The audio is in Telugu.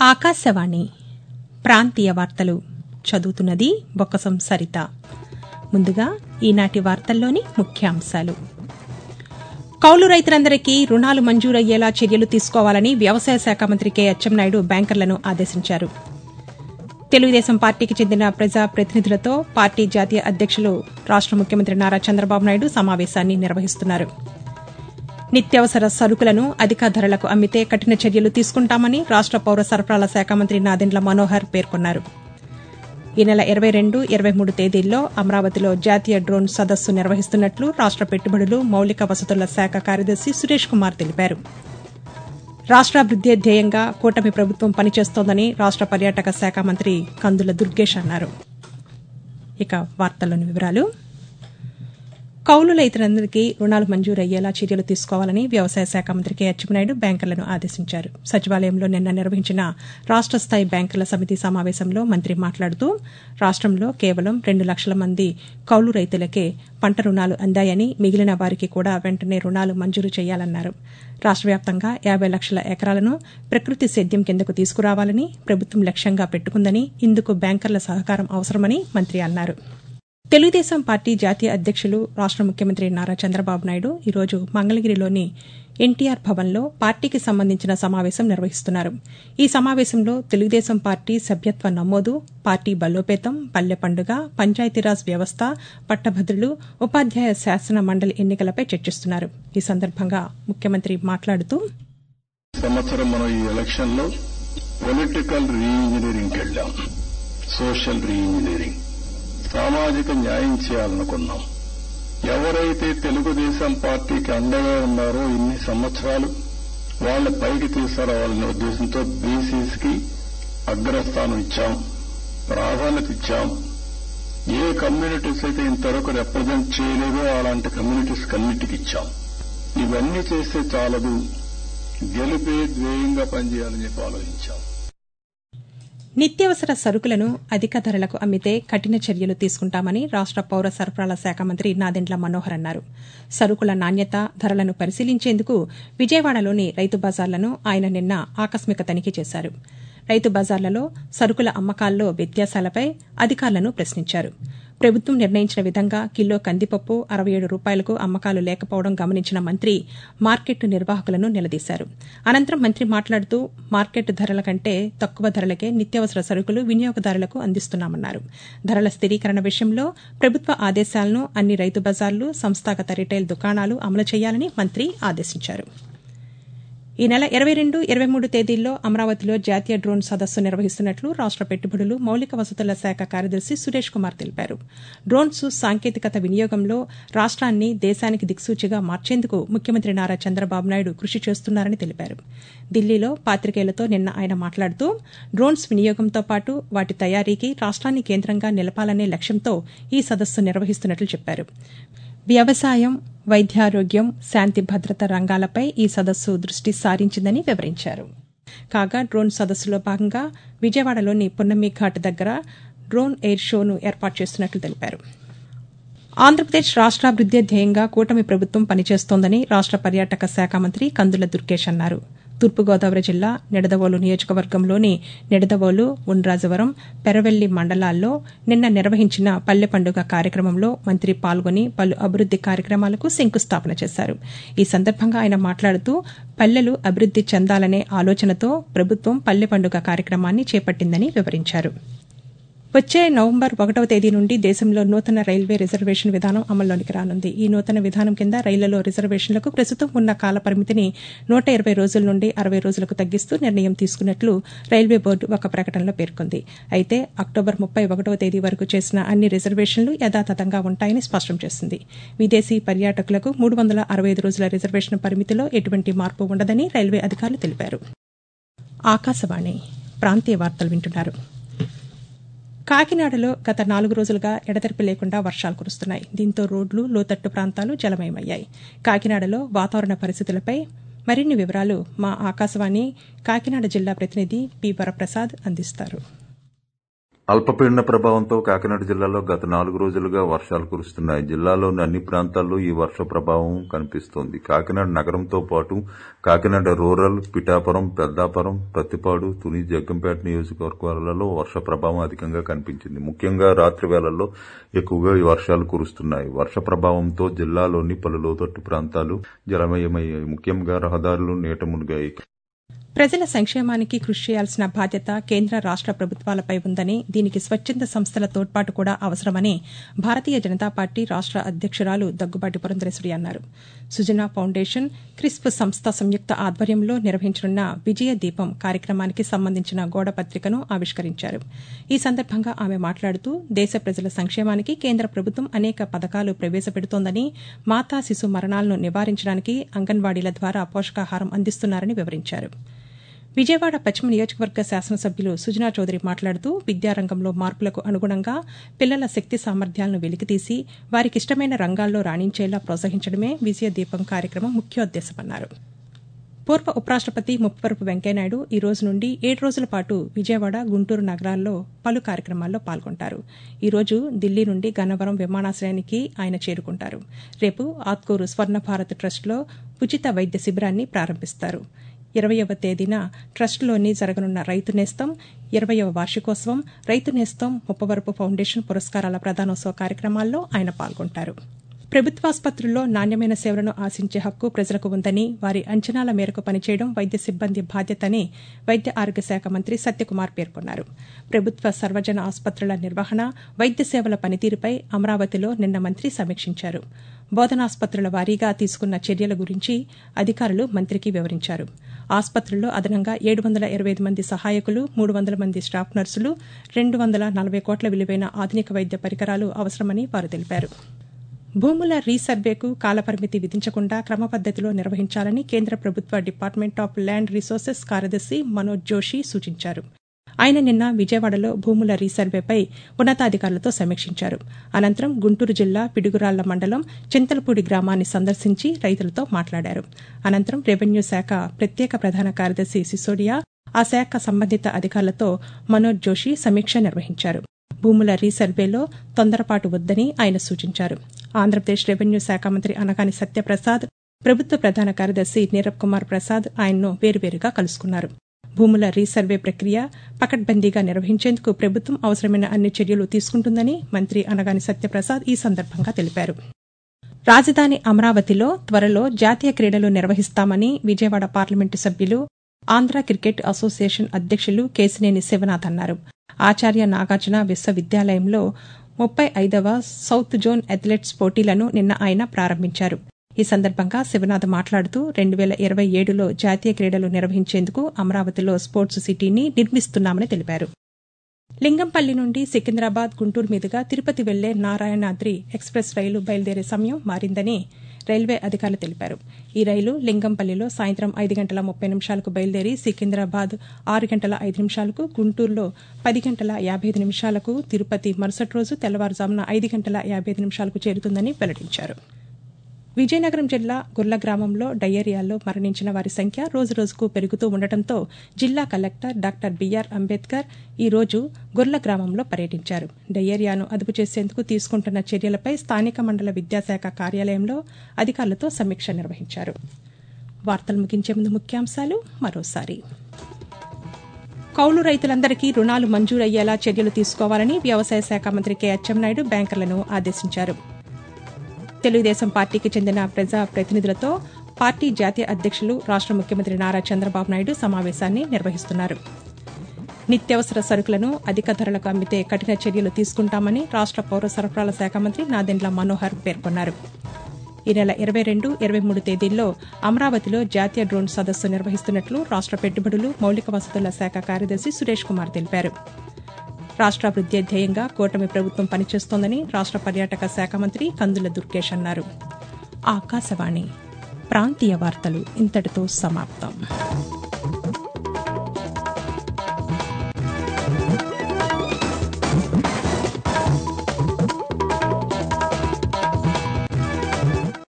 ఆకాశవాణి ప్రాంతీయ వార్తలు చదువుతున్నది బొక్కసం సరిత ముందుగా ఈనాటి వార్తల్లోని ముఖ్యాంశాలు కౌలు రైతులందరికీ రుణాలు మంజూరయ్యేలా చర్యలు తీసుకోవాలని వ్యవసాయ శాఖ మంత్రి కె అచ్చెన్నాయుడు బ్యాంకర్లను ఆదేశించారు తెలుగుదేశం పార్టీకి చెందిన ప్రజా ప్రతినిధులతో పార్టీ జాతీయ అధ్యక్షులు రాష్ట ముఖ్యమంత్రి నారా చంద్రబాబు నాయుడు సమావేశాన్ని నిర్వహిస్తున్నారు నిత్యావసర సరుకులను అధిక ధరలకు అమ్మితే కఠిన చర్యలు తీసుకుంటామని రాష్ట పౌర సరఫరాల శాఖ మంత్రి నాదెండ్ల మనోహర్ పేర్కొన్నారు ఈ నెల ఇరవై రెండు ఇరవై మూడు తేదీల్లో అమరావతిలో జాతీయ డ్రోన్ సదస్సు నిర్వహిస్తున్నట్లు రాష్ట పెట్టుబడులు మౌలిక వసతుల శాఖ కార్యదర్శి సురేష్ కుమార్ తెలిపారు రాష్ట్రాభివృద్దే ధ్యేయంగా కూటమి ప్రభుత్వం పనిచేస్తోందని రాష్ట పర్యాటక శాఖ మంత్రి కందుల దుర్గేష్ అన్నారు ఇక వార్తల్లోని వివరాలు కౌలు రైతులందరికీ రుణాలు మంజూరయ్యేలా చర్యలు తీసుకోవాలని వ్యవసాయ శాఖ మంత్రి కె అచ్చెన్నాయుడు బ్యాంకర్లను ఆదేశించారు సచివాలయంలో నిన్న నిర్వహించిన రాష్ట స్థాయి బ్యాంకర్ల సమితి సమావేశంలో మంత్రి మాట్లాడుతూ రాష్టంలో కేవలం రెండు లక్షల మంది కౌలు రైతులకే పంట రుణాలు అందాయని మిగిలిన వారికి కూడా వెంటనే రుణాలు మంజూరు చేయాలన్నారు రాష్ట వ్యాప్తంగా యాబై లక్షల ఎకరాలను ప్రకృతి సేద్యం కిందకు తీసుకురావాలని ప్రభుత్వం లక్ష్యంగా పెట్టుకుందని ఇందుకు బ్యాంకర్ల సహకారం అవసరమని మంత్రి అన్నారు తెలుగుదేశం పార్టీ జాతీయ అధ్యక్షులు రాష్ట ముఖ్యమంత్రి నారా చంద్రబాబు నాయుడు ఈరోజు మంగళగిరిలోని ఎన్టీఆర్ భవన్లో పార్టీకి సంబంధించిన సమావేశం నిర్వహిస్తున్నారు ఈ సమావేశంలో తెలుగుదేశం పార్టీ సభ్యత్వ నమోదు పార్టీ బలోపేతం పల్లె పండుగ పంచాయతీరాజ్ వ్యవస్థ పట్టభద్రులు ఉపాధ్యాయ శాసన మండలి ఎన్నికలపై చర్చిస్తున్నారు ఈ సందర్భంగా ముఖ్యమంత్రి మాట్లాడుతూ సంవత్సరం మనం ఈ ఎలక్షన్ లో పొలిటికల్ రీఇంజనీరింగ్ వెళ్ళాం సోషల్ రీఇంజనీరింగ్ సామాజిక న్యాయం చేయాలనుకున్నాం ఎవరైతే తెలుగుదేశం పార్టీకి అండగా ఉన్నారో ఇన్ని సంవత్సరాలు వాళ్ళ పైకి తీసుకురావాలనే ఉద్దేశంతో బీసీస్కి అగ్రస్థానం ఇచ్చాం ప్రాధాన్యత ఇచ్చాం ఏ కమ్యూనిటీస్ అయితే ఇంతవరకు రిప్రజెంట్ చేయలేదో అలాంటి కమ్యూనిటీస్ కన్నిటికి ఇచ్చాం ఇవన్నీ చేస్తే చాలదు గెలిపే ధ్యేయంగా పనిచేయాలని చెప్పి ఆలోచించాం నిత్యావసర సరుకులను అధిక ధరలకు అమ్మితే కఠిన చర్యలు తీసుకుంటామని రాష్ట పౌర సరఫరాల శాఖ మంత్రి నాదెండ్ల మనోహర్ అన్నారు సరుకుల నాణ్యత ధరలను పరిశీలించేందుకు విజయవాడలోని రైతు బజార్లను ఆయన నిన్న ఆకస్మిక తనిఖీ చేశారు రైతు బజార్లలో సరుకుల అమ్మకాల్లో వ్యత్యాసాలపై అధికారులను ప్రశ్నించారు ప్రభుత్వం నిర్ణయించిన విధంగా కిలో కందిపప్పు అరవై ఏడు రూపాయలకు అమ్మకాలు లేకపోవడం గమనించిన మంత్రి మార్కెట్ నిర్వాహకులను నిలదీశారు అనంతరం మంత్రి మాట్లాడుతూ మార్కెట్ ధరల కంటే తక్కువ ధరలకే నిత్యావసర సరుకులు వినియోగదారులకు అందిస్తున్నామన్నారు ధరల స్థిరీకరణ విషయంలో ప్రభుత్వ ఆదేశాలను అన్ని రైతు బజార్లు సంస్థాగత రిటైల్ దుకాణాలు అమలు చేయాలని మంత్రి ఆదేశించారు ఈ నెల ఇరవై రెండు ఇరవై మూడు తేదీల్లో అమరావతిలో జాతీయ డ్రోన్ సదస్సు నిర్వహిస్తున్నట్లు రాష్ట పెట్టుబడులు మౌలిక వసతుల శాఖ కార్యదర్శి సురేష్ కుమార్ తెలిపారు డ్రోన్స్ సాంకేతికత వినియోగంలో రాష్ట్రాన్ని దేశానికి దిక్సూచిగా మార్చేందుకు ముఖ్యమంత్రి నారా చంద్రబాబు నాయుడు కృషి చేస్తున్నారని తెలిపారు ఢిల్లీలో పాతికేయులతో నిన్న ఆయన మాట్లాడుతూ డ్రోన్స్ వినియోగంతో పాటు వాటి తయారీకి రాష్ట్రాన్ని కేంద్రంగా నిలపాలనే లక్ష్యంతో ఈ సదస్సు నిర్వహిస్తున్నట్లు చెప్పారు వ్యవసాయం వైద్యారోగ్యం శాంతి భద్రత రంగాలపై ఈ సదస్సు దృష్టి సారించిందని వివరించారు కాగా డ్రోన్ సదస్సులో భాగంగా విజయవాడలోని పున్నమి ఘాట్ దగ్గర డ్రోన్ ఎయిర్ షోను ఏర్పాటు చేస్తున్నట్లు తెలిపారు ఆంధ్రప్రదేశ్ రాష్ట్రాభివృద్దే ధ్యేయంగా కూటమి ప్రభుత్వం పనిచేస్తోందని రాష్ట పర్యాటక శాఖ మంత్రి కందుల దుర్గేష్ అన్నారు తూర్పుగోదావరి జిల్లా నిడదవోలు నియోజకవర్గంలోని నిడదవోలు ఉండ్రాజవరం పెరవెల్లి మండలాల్లో నిన్న నిర్వహించిన పల్లె పండుగ కార్యక్రమంలో మంత్రి పాల్గొని పలు అభివృద్ది కార్యక్రమాలకు శంకుస్థాపన చేశారు ఈ సందర్భంగా ఆయన మాట్లాడుతూ పల్లెలు అభివృద్ది చెందాలనే ఆలోచనతో ప్రభుత్వం పల్లె పండుగ కార్యక్రమాన్ని చేపట్టిందని వివరించారు వచ్చే నవంబర్ ఒకటవ తేదీ నుండి దేశంలో నూతన రైల్వే రిజర్వేషన్ విధానం అమల్లోనికి రానుంది ఈ నూతన విధానం కింద రైళ్లలో రిజర్వేషన్లకు ప్రస్తుతం ఉన్న కాల పరిమితిని నూట ఇరవై రోజుల నుండి అరవై రోజులకు తగ్గిస్తూ నిర్ణయం తీసుకున్నట్లు రైల్వే బోర్డు ఒక ప్రకటనలో పేర్కొంది అయితే అక్టోబర్ ముప్పై ఒకటవ తేదీ వరకు చేసిన అన్ని రిజర్వేషన్లు యథాతథంగా ఉంటాయని స్పష్టం చేసింది విదేశీ పర్యాటకులకు మూడు వందల అరవై ఐదు రోజుల రిజర్వేషన్ పరిమితిలో ఎటువంటి మార్పు ఉండదని రైల్వే అధికారులు తెలిపారు ఆకాశవాణి ప్రాంతీయ వార్తలు వింటున్నారు కాకినాడలో గత నాలుగు రోజులుగా ఎడతెరిపి లేకుండా వర్షాలు కురుస్తున్నాయి దీంతో రోడ్లు లోతట్టు ప్రాంతాలు జలమయమయ్యాయి కాకినాడలో వాతావరణ పరిస్థితులపై మరిన్ని వివరాలు మా ఆకాశవాణి కాకినాడ జిల్లా ప్రతినిధి పి వరప్రసాద్ అందిస్తారు అల్పపీడన ప్రభావంతో కాకినాడ జిల్లాలో గత నాలుగు రోజులుగా వర్షాలు కురుస్తున్నాయి జిల్లాలోని అన్ని ప్రాంతాల్లో ఈ వర్ష ప్రభావం కనిపిస్తోంది కాకినాడ నగరంతో పాటు కాకినాడ రూరల్ పిఠాపురం పెద్దాపురం ప్రతిపాడు తుని జగ్గంపేట నియోజకవర్గాలలో వర్ష ప్రభావం అధికంగా కనిపించింది ముఖ్యంగా రాత్రి వేళల్లో ఎక్కువగా ఈ వర్షాలు కురుస్తున్నాయి వర్ష ప్రభావంతో జిల్లాలోని పలు లోతట్టు ప్రాంతాలు జలమయమయ్యాయి ముఖ్యంగా రహదారులు నీట మునిగాయి ప్రజల సంక్షేమానికి కృషి చేయాల్సిన బాధ్యత కేంద్ర రాష్ట ప్రభుత్వాలపై ఉందని దీనికి స్వచ్చంద సంస్థల తోడ్పాటు కూడా అవసరమని భారతీయ జనతా పార్టీ రాష్ట అధ్యక్షురాలు దగ్గుబాటి పురంధరేశ్వరి అన్నారు సుజనా ఫౌండేషన్ క్రిస్ప్ సంస్థ సంయుక్త ఆధ్వర్యంలో నిర్వహించనున్న విజయ దీపం కార్యక్రమానికి సంబంధించిన గోడ పత్రికను ఆవిష్కరించారు ఈ సందర్భంగా ఆమె మాట్లాడుతూ దేశ ప్రజల సంక్షేమానికి కేంద్ర ప్రభుత్వం అనేక పథకాలు ప్రవేశపెడుతోందని మాతా శిశు మరణాలను నివారించడానికి అంగన్వాడీల ద్వారా పోషకాహారం అందిస్తున్నారని వివరించారు విజయవాడ పశ్చిమ నియోజకవర్గ శాసనసభ్యులు సుజనా చౌదరి మాట్లాడుతూ విద్యారంగంలో మార్పులకు అనుగుణంగా పిల్లల శక్తి సామర్థ్యాలను వెలికితీసి వారికిష్టమైన రంగాల్లో రాణించేలా ప్రోత్సహించడమే విజయ దీపం కార్యక్రమం ముఖ్యోద్దేశమన్నారు పూర్వ ఉపరాష్టపతి ముప్పవరపు వెంకయ్యనాయుడు ఈ రోజు నుండి ఏడు రోజుల పాటు విజయవాడ గుంటూరు నగరాల్లో పలు కార్యక్రమాల్లో పాల్గొంటారు ఈ రోజు ఢిల్లీ నుండి గన్నవరం విమానాశ్రయానికి ఆయన చేరుకుంటారు రేపు ఆత్కూరు స్వర్ణ భారత్ ట్రస్టులో ఉచిత వైద్య శిబిరాన్ని ప్రారంభిస్తారు ఇరవయవ తేదీన ట్రస్టులోని జరగనున్న రైతు నేస్తం ఇరవయవ వార్షికోత్సవం రైతు నేస్తం ముప్పవరపు ఫౌండేషన్ పురస్కారాల ప్రదానోత్సవ కార్యక్రమాల్లో ఆయన పాల్గొంటారు ప్రభుత్వాసుపత్రుల్లో నాణ్యమైన సేవలను ఆశించే హక్కు ప్రజలకు ఉందని వారి అంచనాల మేరకు పనిచేయడం వైద్య సిబ్బంది బాధ్యతని వైద్య ఆరోగ్య శాఖ మంత్రి సత్యకుమార్ పేర్కొన్నారు ప్రభుత్వ సర్వజన ఆసుపత్రుల నిర్వహణ వైద్య సేవల పనితీరుపై అమరావతిలో నిన్న మంత్రి సమీక్షించారు బోధనాసుపత్రుల వారీగా తీసుకున్న చర్యల గురించి అధికారులు మంత్రికి వివరించారు ఆసుపత్రుల్లో అదనంగా ఏడు వందల ఇరవై ఐదు మంది సహాయకులు మూడు వందల మంది స్టాఫ్ నర్సులు రెండు వందల నలభై కోట్ల విలువైన ఆధునిక వైద్య పరికరాలు అవసరమని వారు తెలిపారు భూముల రీసర్వేకు కాలపరిమితి విధించకుండా క్రమపద్దతిలో నిర్వహించాలని కేంద్ర ప్రభుత్వ డిపార్ట్మెంట్ ఆఫ్ ల్యాండ్ రిసోర్సెస్ కార్యదర్శి మనోజ్ జోషి సూచించారు ఆయన నిన్న విజయవాడలో భూముల రీసర్వేపై ఉన్నతాధికారులతో సమీక్షించారు అనంతరం గుంటూరు జిల్లా పిడుగురాళ్ల మండలం చింతలపూడి గ్రామాన్ని సందర్శించి రైతులతో మాట్లాడారు అనంతరం రెవెన్యూ శాఖ ప్రత్యేక ప్రధాన కార్యదర్శి సిసోడియా ఆ శాఖ సంబంధిత అధికారులతో మనోజ్ జోషి సమీక్ష నిర్వహించారు భూముల రీసర్వేలో తొందరపాటు వద్దని ఆయన సూచించారు ఆంధ్రప్రదేశ్ రెవెన్యూ శాఖ మంత్రి అనగాని సత్యప్రసాద్ ప్రభుత్వ ప్రధాన కార్యదర్శి నీరబ్ కుమార్ ప్రసాద్ ఆయన్ను వేరువేరుగా కలుసుకున్నారు భూముల రీసర్వే ప్రక్రియ పకడ్బందీగా నిర్వహించేందుకు ప్రభుత్వం అవసరమైన అన్ని చర్యలు తీసుకుంటుందని మంత్రి అనగాని సత్యప్రసాద్ ఈ సందర్భంగా తెలిపారు రాజధాని అమరావతిలో త్వరలో జాతీయ క్రీడలు నిర్వహిస్తామని విజయవాడ పార్లమెంటు సభ్యులు ఆంధ్ర క్రికెట్ అసోసియేషన్ అధ్యక్షులు కేసినేని శివనాథ్ అన్నారు ఆచార్య నాగార్జున విశ్వవిద్యాలయంలో ముప్పై ఐదవ సౌత్ జోన్ అథ్లెట్స్ పోటీలను నిన్న ఆయన ప్రారంభించారు ఈ సందర్భంగా శివనాథ్ మాట్లాడుతూ రెండు వేల ఇరవై ఏడులో జాతీయ క్రీడలు నిర్వహించేందుకు అమరావతిలో స్పోర్ట్స్ సిటీని నిర్మిస్తున్నామని తెలిపారు లింగంపల్లి నుండి సికింద్రాబాద్ గుంటూరు మీదుగా తిరుపతి వెళ్లే నారాయణాద్రి ఎక్స్ప్రెస్ రైలు బయలుదేరే సమయం మారిందని రైల్వే అధికారులు తెలిపారు ఈ రైలు లింగంపల్లిలో సాయంత్రం ఐదు గంటల ముప్పై నిమిషాలకు బయలుదేరి సికింద్రాబాద్ ఆరు గంటల ఐదు నిమిషాలకు గుంటూరులో పది గంటల యాభై ఐదు నిమిషాలకు తిరుపతి మరుసటి రోజు తెల్లవారుజామున ఐదు గంటల యాభై ఐదు నిమిషాలకు చేరుతుందని వెల్లడించారు విజయనగరం జిల్లా గుర్ల గ్రామంలో డయేరియాలో మరణించిన వారి సంఖ్య రోజురోజుకు పెరుగుతూ ఉండటంతో జిల్లా కలెక్టర్ డాక్టర్ బీఆర్ అంబేద్కర్ ఈ రోజు గుర్ల గ్రామంలో పర్యటించారు డయేరియాను అదుపు చేసేందుకు తీసుకుంటున్న చర్యలపై స్థానిక మండల విద్యాశాఖ కార్యాలయంలో అధికారులతో సమీక్ష నిర్వహించారు వార్తలు ముగించే ముందు ముఖ్యాంశాలు మరోసారి కౌలు రైతులందరికీ రుణాలు మంజూరయ్యేలా చర్యలు తీసుకోవాలని వ్యవసాయ శాఖ మంత్రి కె అచ్చెన్నాయుడు బ్యాంకర్లను ఆదేశించారు తెలుగుదేశం పార్టీకి చెందిన ప్రజా ప్రతినిధులతో పార్టీ జాతీయ అధ్యక్షులు రాష్ట ముఖ్యమంత్రి నారా చంద్రబాబు నాయుడు సమావేశాన్ని నిర్వహిస్తున్నారు నిత్యావసర సరుకులను అధిక ధరలకు అమ్మితే కఠిన చర్యలు తీసుకుంటామని రాష్ట పౌర సరఫరాల శాఖ మంత్రి నాదెండ్ల మనోహర్ పేర్కొన్నారు ఈ నెల ఇరవై రెండు ఇరవై మూడు తేదీల్లో అమరావతిలో జాతీయ డ్రోన్ సదస్సు నిర్వహిస్తున్నట్లు రాష్ట పెట్టుబడులు మౌలిక వసతుల శాఖ కార్యదర్శి సురేష్ కుమార్ తెలిపారు రాష్ట్రాభివృద్దే ధ్యేయంగా కూటమి ప్రభుత్వం పనిచేస్తోందని రాష్ట్ర పర్యాటక శాఖ మంత్రి కందుల దుర్గేష్ అన్నారు ఆకాశవాణి ప్రాంతీయ వార్తలు ఇంతటితో సమాప్తం